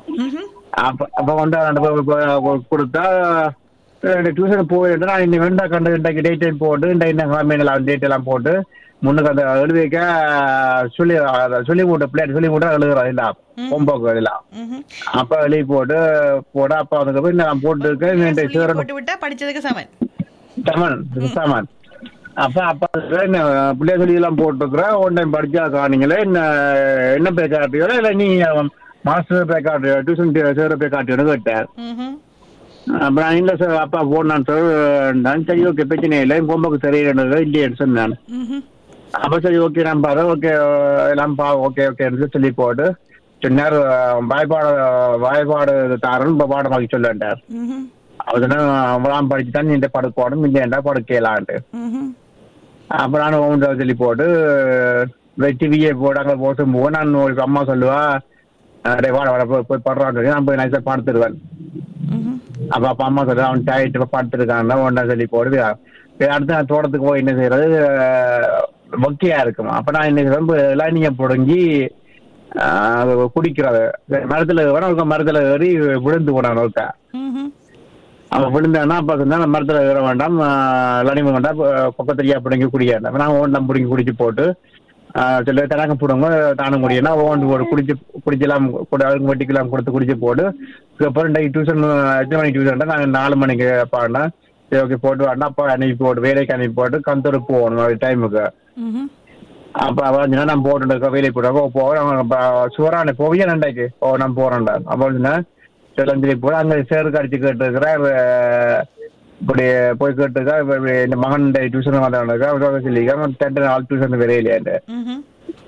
ம்ஹும். அப்ப அப்ப வந்து ரெண்டு பேர் கொ- கொ- கொடுத்தா டியூஷன் போயிட்டு நான் இன்னைக்கு வேண்டா கண்டு இன்றைக்கு டேட் டைம் போட்டு இந்த என்ன கிழமையில டேட் எல்லாம் போட்டு முன்னுக்கு அந்த எழுதி வைக்க சொல்லி அத சொல்லி போட்டு பிள்ளையார் சொல்லி போட்டு எழுதுறோம் இல்ல பொம்போக்கு எல்லாம் ம்ஹும். அப்ப எழுதி போட்டு போட அப்ப அதுக்கப்புறம் நான் போட்டு இருக்கேன் இந்த சொல்லி சேரன் போட்டு விட்டா படிச்சதுக்கு சமன் சமன் சமன் அப்ப அப்ப என்ன பிள்ளைய சொல்லி எல்லாம் போட்டுருக்குறேன் ஒன் டைம் படிச்சா காணிங்களே என்ன என்ன பே காட்டுறீங்களா இல்ல நீ மாஸ்டர் பே காட்டு டியூஷன் சேர பே காட்டுன்னு கேட்டேன் ம்ஹும். அப்ப நான் இல்ல சார் அப்பா போனான் சார் நான் சரி ஓகே பிரச்சனை இல்லை பொம்புக்கு சரியில்லை இல்லையேன்னு சொன்னேன் ம்ஹும். அப்ப சரி ஓகே நான் பாரு ஓகே எல்லாம் பா ஓகே ஓகேன்னு சொல்லி போட்டு சொன்னார் வாய்ப்பாடு வாய்ப்பாடு தாரன் இப்போ பாடமாக்கி சொல்லிட்டார் ம்ஹும். அதுனா அவளாம் படிச்சு தான் இந்த படுக்க போடும் இந்த ஏண்டா படுக்கலான்ட்டு ம்ஹும். அப்ப நான் ஓம் சொல்லி போட்டு டிவியை போட்டு அங்கே போட்டும் போக நான் ஒரு அம்மா சொல்லுவா டே வாட வாட போய் போய் படுறான்னு சொல்லி நான் போய் நைஸாக படுத்துருவேன் ம்ஹும். அப்ப அப்பா அம்மா சொல்ற அவன் டயட்டு படுத்துருக்கான் ஒன்றா சொல்லி போடு சரி, அடுத்து நான் தோட்டத்துக்கு போய் என்ன செய்யறது மொக்கையா இருக்குமா அப்ப நான் என்ன செய்வேன் இளநிய புடுங்கி ஆஹ், குடிக்கிறது மரத்துல வர ஒருக்க மரத்துல ஏறி விழுந்து போனான் ஒருக்க ம்ஹும். அவன் விழுந்தானா அப்பா சொன்னா நான் மரத்துல ஏற வேண்டாம் இளநிமை வேண்டாம் பக்கத்துலயா பிடுங்கி குடிக்க நான் ஓண்டம் பிடுங்கி குடிச்சு போட்டு ஆஹ், சொல்லி தனக்கு பிடுங்க தானும் குடிக்கணும் ஓண்டு போட்டு குடிச்சு குடிச்செல்லாம் கூட அதுக்கு வட்டிக்கெல்லாம் கொடுத்து குடிச்சு போட்டு அதுக்கப்புறம் டை டியூஷன் எத்தனை மணிக்கு டியூஷன் நான் நாலு மணிக்கு பாடினேன் சரி ஓகே போட்டு வாடினா அப்பா அனுப்பி போட்டு வேலைக்கு அனுப்பி போட்டு கந்தூர் போகணும் டைமுக்கு ம்ஹும். அப்ப அவன் சொன்னா நான் போட்டு இருக்க வேலைக்கு போட்டு போகிறேன் சுவரான போவியா நண்டைக்கு ஓ நான் போறேன்டா அப்போ சொன்னேன் சொல்லி போட அங்க சேருக்கு அடிச்சு கேட்டுருக்கிறேன் இப்படி போய் கேட்டுருக்கா இப்ப இப்படி இந்த மகன் டியூஷன் வந்தானுக்கா சொல்லிக்கா ரெண்டு நாள் டியூஷன் வரையிலையாண்டு ம்ஹும்.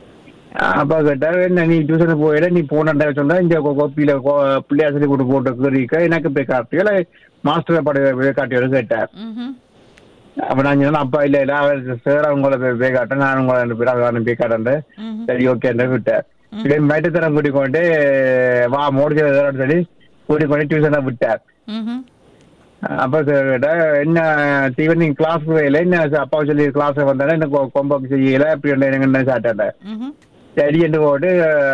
அப்பா கேட்டா என்ன நீ டியூஷன் போயிட நீ போனண்டா சொன்னா இந்த கொ- கோப்பியில கொ- பிள்ளையார் சொல்லி கொண்டு போட்டு கீறிக்க எனக்கு போய் காட்டியோ இல்லை மாஸ்டர் பட போய் காட்டியோன்னு கேட்டார் ம்ஹும். அப்ப நான் சொன்னேன் அப்பா இல்ல இல்ல அவர் சார் உங்களை போய் போய் காட்டேன் நான் உங்களை ரெண்டு பேரும் அவரை போய் காட்டேன் ம்ஹும். சரி ஓகே விட்டேன் இதே மேட்டுத்தரம் கூட்டிக் கொண்டு வா முடிச்சது சொல்லி கூட்டிக் கொண்டு டியூஷனை விட்டார் ம்ஹும். அப்ப சார் கேட்டா என்ன தீவன் நீங்க கிளாஸ் போயில என்ன அப்பா சொல்லி கிளாஸ் வந்தாலும் என்ன கொ- கொம்பக்கு செய்யல அப்படி என்ன சாட்டேன் ம்ஹும். சரி என்று போட்டு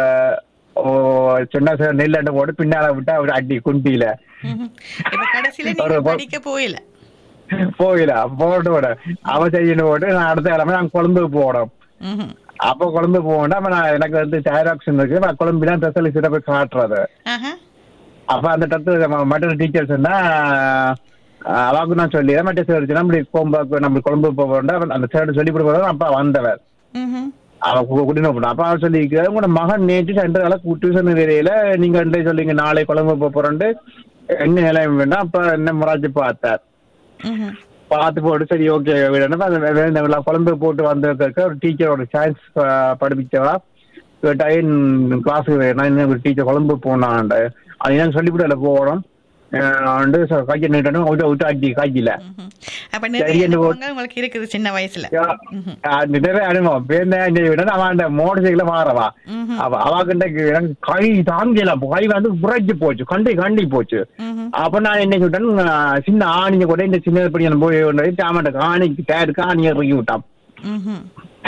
ஓ சொன்னா சார் நெல் போட்டு பின்னால விட்டு அவர் அடி குண்டியில ம்ஹும். இப்ப கடைசியில நீங்க ஒரு போ- படிக்க போயில போயில போட்டு போட அவன் செய்யணும் போட்டு நான் அடுத்த கிழமை நான் கொழம்புக்கு போகணும் ம்ஹும். அப்போ கொழம்பு போகணும் அப்ப நான் எனக்கு வந்து டைராக்ஷன் இருக்கு நான் கொழம்புலாம் ஸ்பெஷலிஸ்ட போய் காட்டுறது ஆஹா. அப்ப அந்த டத்து மற்ற டீச்சர் சொன்னா அவாக்கு நான் சொல்லி மற்ற சார் நம்ம கோம்பாக்கு நம்ம கொழம்பு போகிறோம் அந்த சார் சொல்லி கொடுக்குறோம் அப்பா வந்தவர் ம்ஹும். அவ குடின போனா அப்ப அவன் சொல்லி உங்களோட மகன் நேற்று சென்ற கால டியூஷன் வேலையில நீங்க ரெண்டே சொல்லிங்க நாளை குழம்பு போக போறோன்ட்டு என்ன நிலையம் வேண்டாம் அப்ப என்ன முறாச்சு பார்த்தார் ம்ஹும். பார்த்து போட்டு சரி ஓகே வேணும் குழம்பு போட்டு வந்ததுக்கு ஒரு டீச்சரோட சயின்ஸ் படிப்பிச்சவா கேட்டா கிளாஸுக்கு வேணும் இன்னும் ஒரு டீச்சர் குழம்பு போனான்ட்டு அது ஏன் சொல்லிவிடல போகணும் வந்து கையை நீட்டணும் விட்டு விட்டு அடி கையில ம்ஹும். அப்ப சரி, நிறைய என்ன போ- அனுபவங்கள் உங்களுக்கு இருக்குது சின்ன வயசுல ம்ஹும். நிறைய அனுபவம் பேருந்த விட அவன் அந்த மோட்டர் சைக்கிள மாறவா ம்ஹும். அவ அவகிட்ட எனக்கு கை தாங்கல கை வந்து புரைச்சு போச்சு கண்டி கண்டி போச்சு ம்ஹும். அப்ப நான் என்ன சொல்லிட்டேன் நான் சின்ன ஆணிய கூட இந்த சின்ன படி போய் சாமண்ட ஆணிக்கு டயருக்கு ஆணியை இறக்கி விட்டான் ம்ஹும்.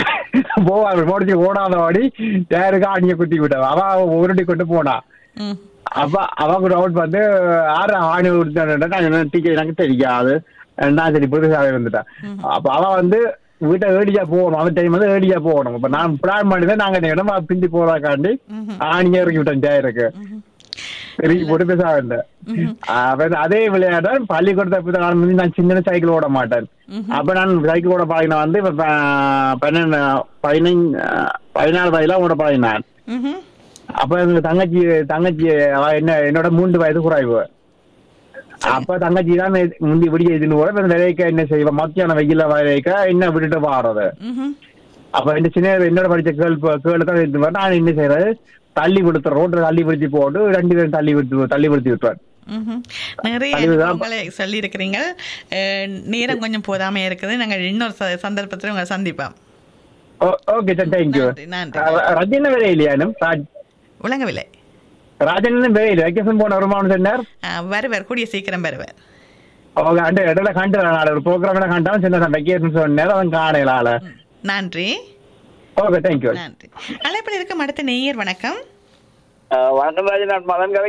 போ அவர் மோடிச்சு ஓடாதவாடி டயருக்கு ஆணியை குத்தி விட்டான் அவ உருட்டி கொண்டு போனா ம். அப்ப அவங்க டவுட் வந்து ஆறு ஆணி விடுத்தான டீச்சர் எனக்கு தெரியாது நான் சரி புதுசாக வந்துட்டேன் அப்ப அவ வந்து வீட்டை ஏடியா போகணும் அந்த டைம் வந்து ஏடியா போகணும் இப்ப நான் பிளான் பண்ணி தான் நாங்க இடமா பிந்தி போறாக்காண்டி ம்ஹும். ஆணியா இறக்கி விட்டேன் டயருக்கு ம்ஹும். இறக்கி போட்டு பேச இருந்தேன் அப்ப அதே விளையாட பள்ளிக்கூடத்தை ஆரம்பிச்சு நான் சின்ன சைக்கிள் ஓட மாட்டேன் ம்ஹும். அப்ப நான் சைக்கிள் ஓட பழகின வந்து இப்ப ப- பன்னெண்டு பதினஞ்சு பதினாலு வயதுல ஓட பழகினேன் ம்ஹும். அப்ப எங்க தங்கச்சி தங்கச்சி அவ என்ன என்னோட மூன்று வயது குறைவு அப்ப தங்கச்சி தான் நே- முந்தி விடிய இதுன்னு கூட இப்ப விளைவிக்க என்ன செய்வா மத்தியான வெயில விளைவிக்க என்ன விட்டுட்டு வாடுறது ம்ஹும். அப்ப இந்த சின்ன என்னோட படிச்ச கேள் கேளு தான் இது மாதிரி நான் என்ன செய்யறது தள்ளி விடுத்த ரோட்ல தள்ளி விடுத்தி போட்டு ரெண்டு பேரும் தள்ளி விட்டு தள்ளி விடுத்தி விட்டுருவேன் ம்ஹும். நிறைய அதுதான் அனுபவங்களை சொல்லி இருக்கிறீங்க நேரம் கொஞ்சம் போதாம இருக்குது நாங்கள் இன்னொரு ச- சந்தர்ப்பத்தில் உங்களை சந்திப்போம் ஓகே சார் தேங்க்யூ நன்றி, நன்றி. ரஜின வேற இல்லையானும் உலகவில்லை ராஜன் வேற இல்லை வெக்கேஷன் போன வருமானம் சொன்னார் அஹ், வருவார் கூடிய சீக்கிரம் வருவார் அவங்க அந்த இடத்துல கண்டு நாள் ஒரு ப்ரோக்ராம் கண்டாலும் சின்ன வெக்கேஷன் சொன்னார் அவன் காணையில ஆள நன்றி ஓகே தேங்க்யூ நன்றி அழைப்பில் இருக்கும் அடுத்த நேயர் வணக்கம் வணக்கம் ராஜன் நான் மதன் கதை